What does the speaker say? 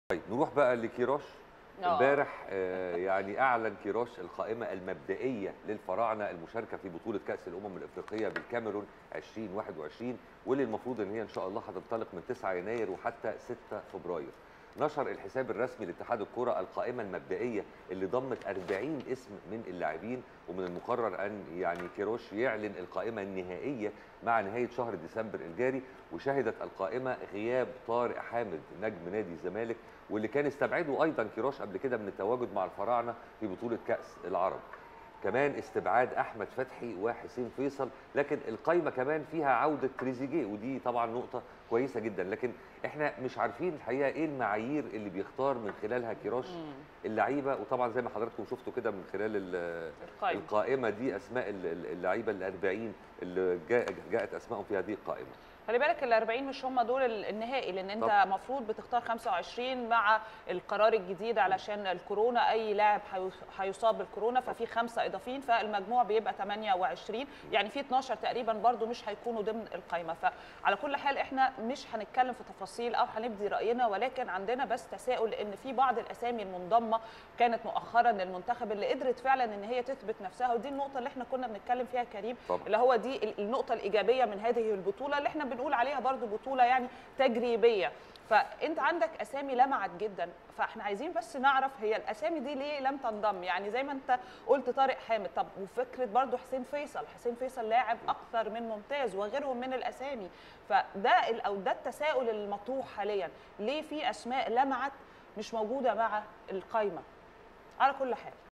طيب نروح بقى لكيروش آه. امبارح آه، يعني اعلن كيروش القائمه المبدئيه للفراعنه المشاركه في بطوله كاس الامم الافريقيه بالكاميرون 2021 واللي المفروض ان هي ان شاء الله هتنطلق من 9 يناير وحتى 6 فبراير نشر الحساب الرسمي لاتحاد الكره القائمه المبدئيه اللي ضمت 40 اسم من اللاعبين ومن المقرر ان يعني كيروش يعلن القائمه النهائيه مع نهايه شهر ديسمبر الجاري وشهدت القائمه غياب طارق حامد نجم نادي الزمالك واللي كان استبعده ايضا كيروش قبل كده من التواجد مع الفراعنه في بطوله كاس العرب كمان استبعاد احمد فتحي وحسين فيصل لكن القايمه كمان فيها عوده تريزيجيه ودي طبعا نقطه كويسه جدا لكن احنا مش عارفين الحقيقه ايه المعايير اللي بيختار من خلالها كيروش اللعيبه وطبعا زي ما حضراتكم شفتوا كده من خلال ال- القائمة. القائمه دي اسماء ال- ال- اللعيبه ال 40 اللي جاء- جاءت اسمائهم في هذه القائمه خلي بالك ال 40 مش هم دول ال- النهائي لان انت طبعا. المفروض بتختار 25 مع القرار الجديد علشان الكورونا اي لاعب هيص- هيصاب بالكورونا ففي خمسه اضافيين فالمجموع بيبقى 28 يعني في 12 تقريبا برضو مش هيكونوا ضمن القائمه فعلى كل حال احنا مش هنتكلم في تفاصيل او هنبدي راينا ولكن عندنا بس تساؤل ان في بعض الاسامي المنضمه كانت مؤخرا للمنتخب اللي قدرت فعلا ان هي تثبت نفسها ودي النقطه اللي احنا كنا بنتكلم فيها كريم طبعا. اللي هو دي ال- النقطة الإيجابية من هذه البطولة اللي احنا بنقول عليها برضو بطولة يعني تجريبية فأنت عندك أسامي لمعت جدا فاحنا عايزين بس نعرف هي الأسامي دي ليه لم تنضم يعني زي ما أنت قلت طارق حامد طب وفكرة برضو حسين فيصل حسين فيصل لاعب أكثر من ممتاز وغيرهم من الأسامي فده ال- أو ده التساؤل المطروح حاليا ليه في أسماء لمعت مش موجودة مع القايمة على كل حال